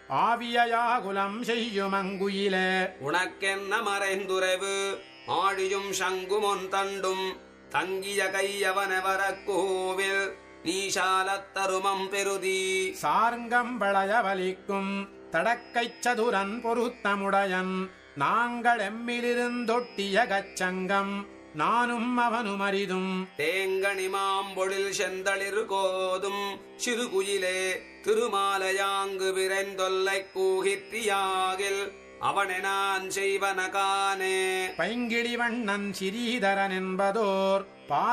ஆவியாகுலம் செய்யும் அங்குயிலே உனக்கென்ன மறைந்துரைவு ஆழியும் சங்குமொன் தண்டும் தங்கிய கையவன வரக் கூவில் நீஷாலத்தருமம் பெருதி சார்ங்கம் வளைய வலிக்கும் தடக்கைச் சதுரன் பொருத்தமுடையன் நாங்கள் எம்மிலிருந்தொட்டிய கச்சங்கம் நானும் அவனும் அரிதும் தேங்கனி மாம்பொழில் செந்தளிர் கோதும் சிறுகுயிலே திருமாலையாங்கு விரைந்தொல்லை கூகித்தியாகில் அவனை நான் செய்வன காணே பைங்கிழி வண்ணன் சிறீதரன் என்பதோர்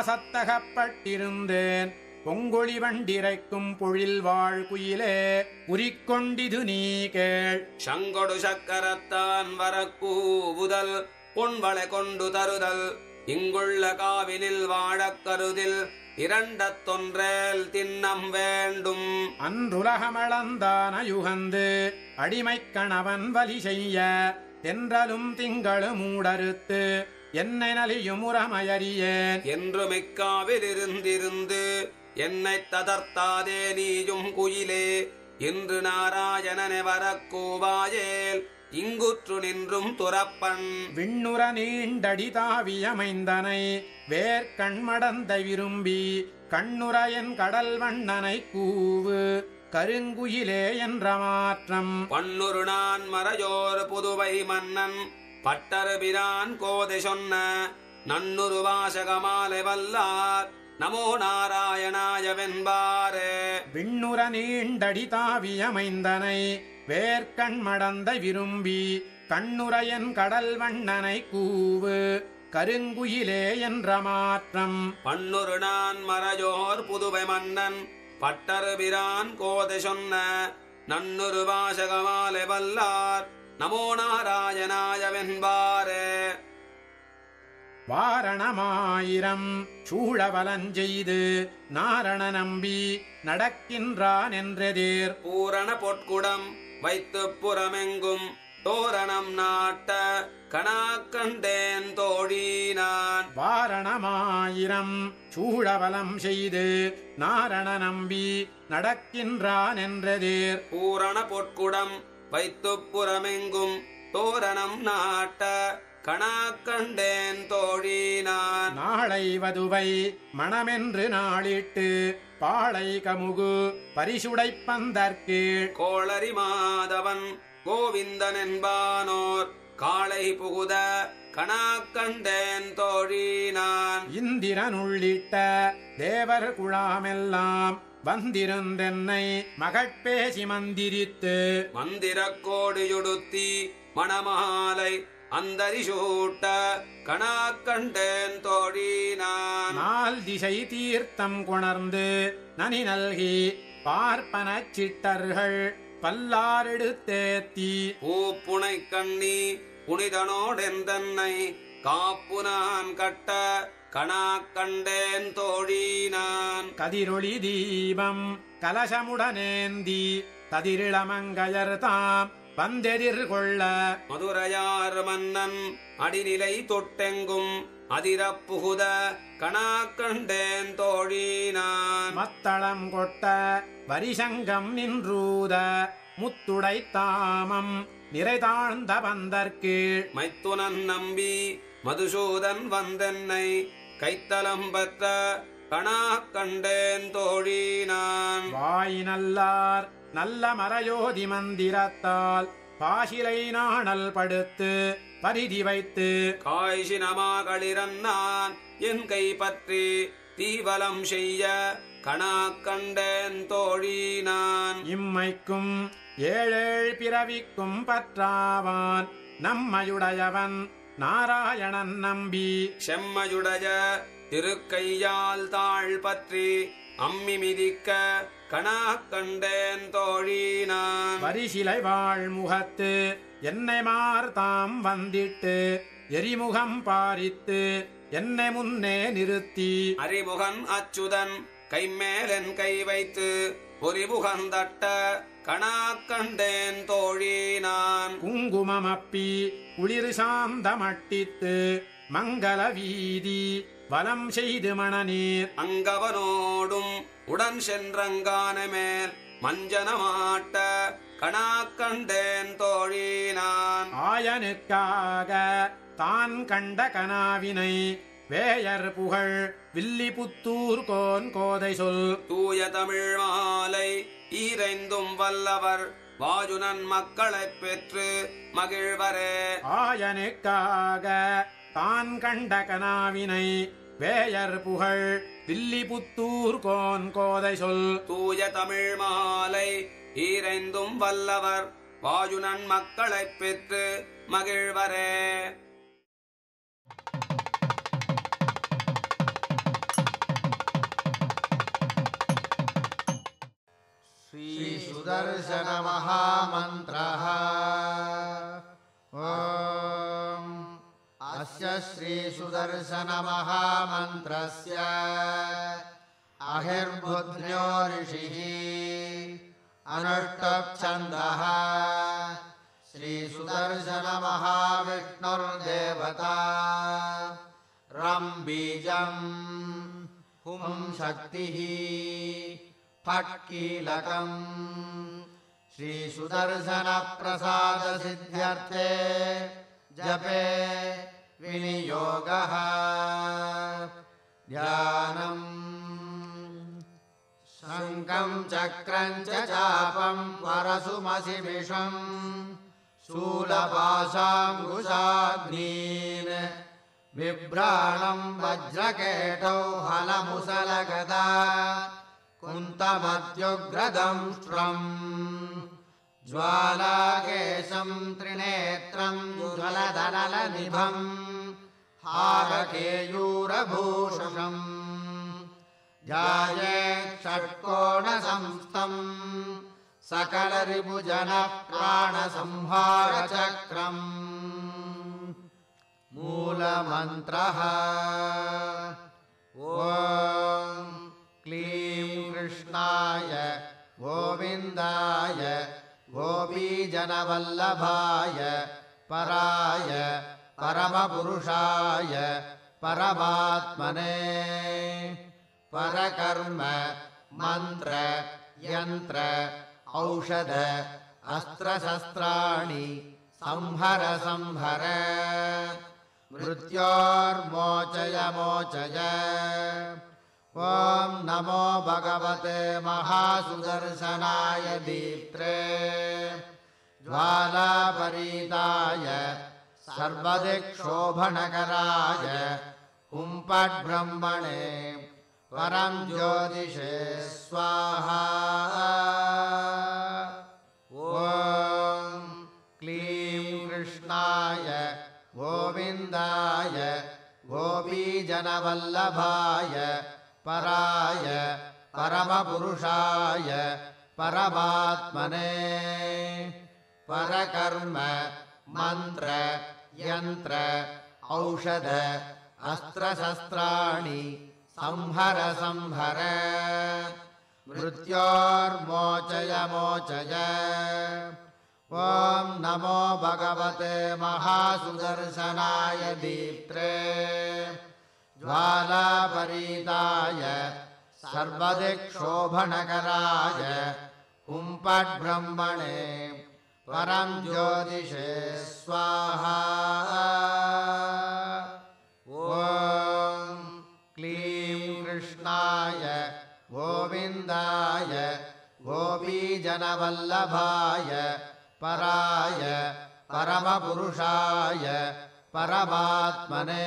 பாசத்தகப்பட்டிருந்தேன் பொங்கொழி வண்டிரைக்கும் பொழில் வாழ் குயிலே உரிக்கொண்டிது நீ கேள் சங்கொடு சக்கரத்தான் வரக்கூவுதல் பொன்வளை கொண்டு தருதல் இங்குள்ள காவினில் வாழக் கருதில் இரண்டத் தொன்றேல் தின்னம் வேண்டும் அன்றுலகமளந்தான யுகந்து அடிமைக் கணவன் வலி செய்ய தென்றலும் திங்களும் மூடறுத்து என்னை நலியும் உரமயறியேன் என்று மிக்காவில் இருந்திருந்து என்னை ததர்த்தாதே நீயும் குயிலே இன்று நாராயணனை வரக்கூவாயேல் இங்குற்று நின்றும் துறப்பன் விண்ணுற நீண்டடி தாவியமைந்தனை வேர்க்கண்மடந்த விரும்பி கண்ணுற என் கடல் வண்ணனை கூவு கருங்குயிலே என்ற மாற்றம் பன்னுரு நான் மறையோர் புதுவை மன்னன் பட்டருபிரான் கோதை சொன்ன நன்னுரு வாசகமாலை வல்லார் நமோ நாராயணாய வெண்பாரே விண்ணுற நீண்டடி தாவியமைந்தனை வேர்க்கண்மடந்த விரும்பி கண்ணுரையன் கடல் வண்ணனை கூவு கருங்குயிலே என்ற மாற்றம் பன்னுரு நான் மறையோர் புதுவை மன்னன் பட்டருபிரான் கோதை சொன்ன நன்னுரு வாசகமாலை வல்லார் நமோ நாராயணாய வெண்பாரே வாரணமாயிரம் சூழவலஞ்செய்து நாரண நம்பி நடக்கின்றான் என்றெதிர் பூரண பொற்குடம் வைத்து புறமெங்கும் தோரணம் நாட்ட கணாக்கண்டேன் தோழி நான் வாரணமாயிரம் சூழவலம் செய்து நாரண நம்பி நடக்கின்றான் என்றெதிர் பூரண பொற்குடம் வைத்து புறமெங்கும் தோரணம் நாட்ட கணாக்கண்டேன் தோழி நான் நாளை வதுவை மணமென்று நாளிட்டு பாளை கமுகு பரிசுடைப் பந்தற்கீழ் கோளரி மாதவன் கோவிந்தன் என்பானோர் காளை புகுத கணாக்கண்டேன் தோழி நான் இந்திரன் உள்ளிட்ட தேவர் குழாமெல்லாம் வந்திருந்தென்னை மகட்பேசி மந்திரித்து மந்திரக் கோடியுடுத்தி மணமாலை அந்தரி சூட்ட கணாக்கண்டேன் தோழி நான் நாள் திசை தீர்த்தம் கொணர்ந்து நனி நல்கி பார்ப்பனச் சிட்டர்கள் பல்லாரெடுத்தேத்தி பூப்புனை கண்ணி புனிதனோடெந்தன்னை காப்பு நான் கட்ட கணா கண்டேன் தோழி நான் கதிரொளி தீபம் கலசமுடனேந்தி ததிரிளமங்கையர் தாம் வந்தெதிர்கொள்ள மதுரையார் மன்னன் அடிநிலை தொட்டெங்கும் அதிரப் புகுத கணா கண்டேன் தோழி நான் மத்தளம் கொட்ட வரிசங்கம் நின்றூத முத்துடை தாமம் நிறைதாழ்ந்த பந்தற்கீழ் மைத்துனன் நம்பி மதுசூதன் வந்தென்னை கைத்தலம் பெற்ற கணா கண்டேன் தோழி நான் வாய் நல்லார் நல்ல மறையோதி மந்திரத்தால் பாசிலை நாணல் படுத்து பரிதி வைத்து காய்ச்சினமாகளிரன் நான் என் கை பற்றி தீவலம் செய்ய கணா கண்டேன் தோழி நான் இம்மைக்கும் ஏழேழ் பிறவிக்கும் பற்றாவான் நம்மையுடையவன் நாராயணன் நம்பி செம்மையுடைய திருக்கையால் தாழ் பற்றி அம்மி மிதிக்க கணா கண்டேன் தோழி நான் வரிசிலை வாழ் முகத்து என்னை மார்தாம் வந்திட்டு எரிமுகம் பாரித்து என்னை முன்னே நிறுத்தி அறிமுகன் அச்சுதன் கைமேலன் கை வைத்து பொறிமுகந்தட்ட கணா கண்டேன் தோழி நான் குங்குமமப்பி குளிர் சாந்த மட்டித்து மங்கள வீதி வலம் செய்து மணநீர் அங்கவனோடும் உடன் சென்றங்கான மேல் மஞ்சனமாட்ட கணா கண்டேன் தோழி நான் ஆயனுக்காக தான் கண்ட கனாவினை வேயர் புகழ் வில்லிபுத்தூர் கோன் கோதை சொல் தூய தமிழ் மாலை ஈரைந்தும் வல்லவர் வாஜுனன் மக்களைப் பெற்று மகிழ்வரே ஆயனுக்காக தான் கண்ட கனாவினை வேயர் புகழ் வில்லிபுத்தூர் கோன் கோதை சொல் தூய தமிழ் மாலை ஈரைந்தும் வல்லவர் வாயுனன் மக்களைப் பெற்று மகிழ்வரே श्रीसुदर्शनमहामन्त्रः ॐ अस्य श्रीसुदर्शनमहामन्त्रस्य अहिर्बुद्ध्यो ऋषिः अनुष्टच्छन्दः श्रीसुदर्शनमहाविष्णुर्देवता रं बीजम् हुं शक्तिः फट्कीलकम् श्रीसुदर्शनप्रसादसिद्ध्यर्थे जपे विनियोगः ध्यानम् शङ्कम् चक्रम् च चापम् परशुमसिमिषम् शूलपाशाङ्कुशाग्नीन् बिभ्राणम् वज्रकेटौ हलमुसलगदा कुन्तमत्युग्रदंष्ट्रम् ज्वालाकेशम् त्रिनेत्रम् ज्वलदनलनिभम् हारकेयूरभूषणम् ध्यायेत् षट्कोणसंस्थम् सकलरिभुजनप्राणसंहारचक्रम् मूलमन्त्रः ॐ क्लीं कृष्णाय गोविन्दाय गोपीजनवल्लभाय पराय परमपुरुषाय परमात्मने परकर्म मन्त्र यन्त्र औषध अस्त्रशस्त्राणि संहर संहर मृत्योर्मोचय मोचय ॐ नमो भगवते महासुदर्शनाय दीप्त्रे ज्वालापरीताय सर्वदिक्षोभणकराय हुम्पड्ब्रह्मणे परं ज्योतिषे स्वाहा ॐ क्लीं कृष्णाय गोविन्दाय गोपीजनवल्लभाय पराय परमपुरुषाय परमात्मने परकर्म मन्त्र यन्त्र औषध अस्त्रशस्त्राणि संहर संहर मृत्योर्मोचय मोचय ॐ नमो भगवते महासुदर्शनाय दीप्त्रे ज्वालापरीताय सर्वदिक्षोभणकराय कुम्पड्ब्रह्मणे परं ज्योतिषे स्वाहा ॐ क्लीं कृष्णाय गोविन्दाय गोपीजनवल्लभाय पराय परमपुरुषाय परमात्मने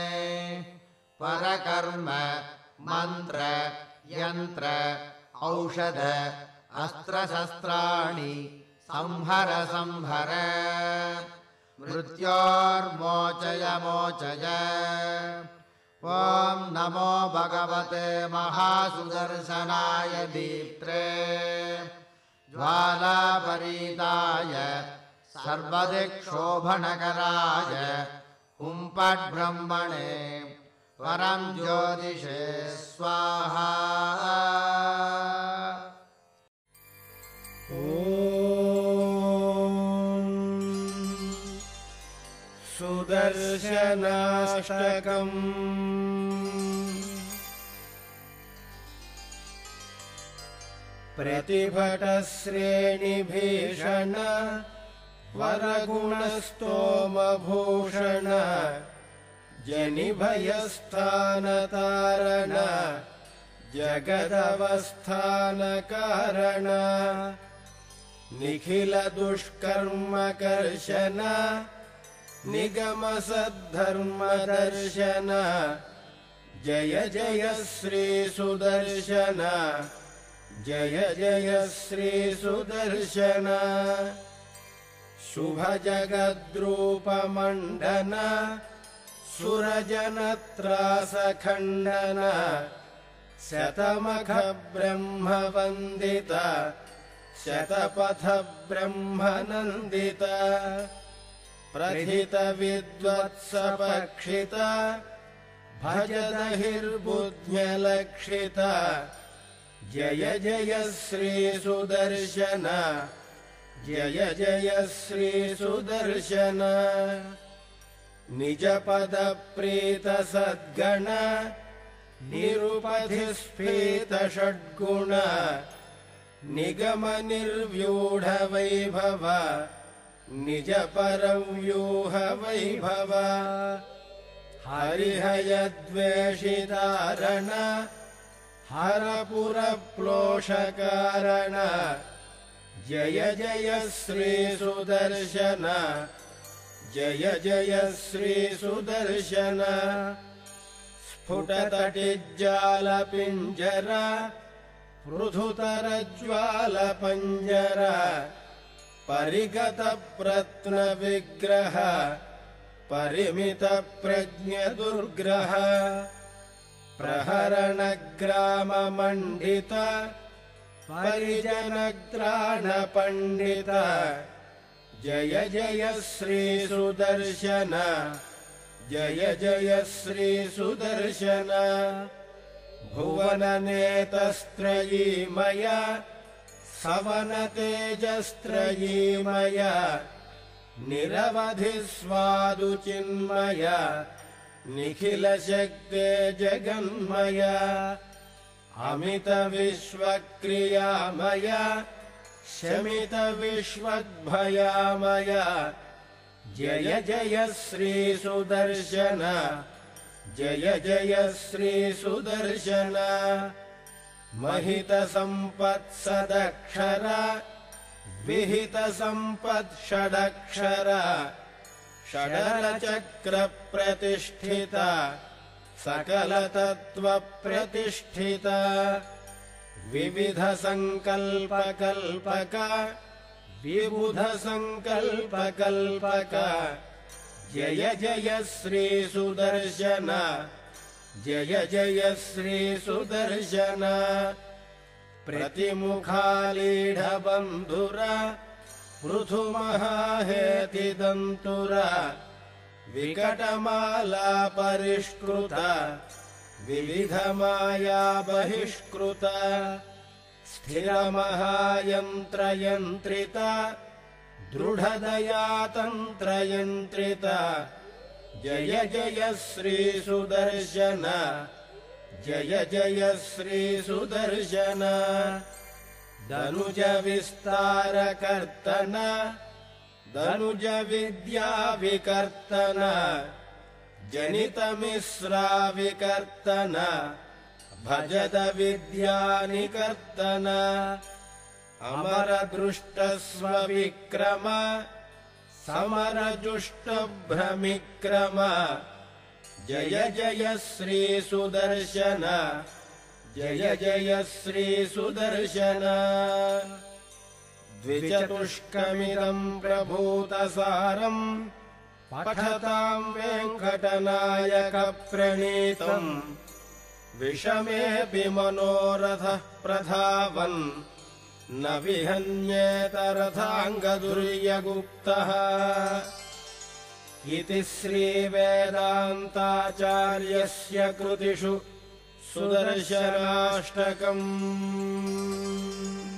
परकर्म मन्त्र यन्त्र औषध अस्त्रशस्त्राणि संहर संहर मृत्योर्मोचय मोचय ॐ नमो भगवते महासुदर्शनाय दीप्त्रे ज्वालापरीताय सर्वदिक्षोभणकराय कुम्पड्ब्रह्मणे परं ज्योतिषे स्वाहा सुदर्शनाष्टकम् प्रतिभटश्रेणिभीषण वरगुणस्तोमभूषण जनिभयस्थानतारण जगदवस्थानकारण निखिलदुष्कर्मकर्शन निगमसद्धर्मदर्शन जय जय श्रीसुदर्शन जय जय श्रीसुदर्शन शुभजगद्रूपमण्डन सुरजनत्रासखण्डन शतमखब्रह्मवन्दित शतपथब्रह्मनन्दित प्रथितविद्वत्सपक्षित भजदहिर्बुद्ध्यलक्षित जय जय श्रीसुदर्शन जय जय श्रीसुदर्शन निजपदप्रीतसद्गण निरुपधिस्फीतषड्गुण निगमनिर्व्यूढवैभव निजपरव्यूहवैभव हरिहयद्वेषितारण हरपुरप्लोषकारण जय जय श्रीसुदर्शन जय जय श्रीसुदर्शन स्फुटतटिज्जालपिञ्जर पृथुतरज्वालपञ्जर परिगतप्रत्नविग्रह परिमितप्रज्ञदुर्ग्रह प्रहरणग्राममण्डित परिजनग्राणपण्डित जय जय श्रीसुदर्शन जय जय श्रीसुदर्शन भुवननेतस्त्रयीमय सवनतेजस्त्रयीमय निरवधिस्वादुचिन्मय निखिलशक्ते जगन्मय अमितविश्वक्रियामय शमितविश्वद्भयामय जय जय श्रीसुदर्शन जय जय श्रीसुदर्शन महितसम्पत्सदक्षर विहितसम्पत्षडक्षर षडरचक्रप्रतिष्ठित सकलतत्त्वप्रतिष्ठित विविधसङ्कल्पकल्पक विबुधसङ्कल्पकल्पक जय जय श्रीसुदर्शन जय जय श्रीसुदर्शन प्रतिमुखालीढबन्धुर पृथुमहाहेतिदन्तुर विकटमाला परिष्कृत विविधमाया बहिष्कृत स्थिरमहायन्त्रयन्त्रित दृढदया तन्त्रयन्त्रित जय जय श्रीसुदर्शन जय जय श्रीसुदर्शन दनुज विस्तारकर्तन दनुज विद्याविकर्तन जनितमिश्राविकर्तन भजद विद्यानिकर्तन अमरदृष्टस्वविक्रम समरजुष्टभ्रमिक्रम जय जय श्रीसुदर्शन जय जय श्रीसुदर्शन द्विचतुष्कमिदम् प्रभूतसारम् पठताम् वेङ्कटनायकप्रणीतम् विषमेऽपि मनोरथः प्रधावन् न विहन्येतरथाङ्गदुर्यगुप्तः इति श्रीवेदान्ताचार्यस्य कृतिषु सुदर्शनाष्टकम्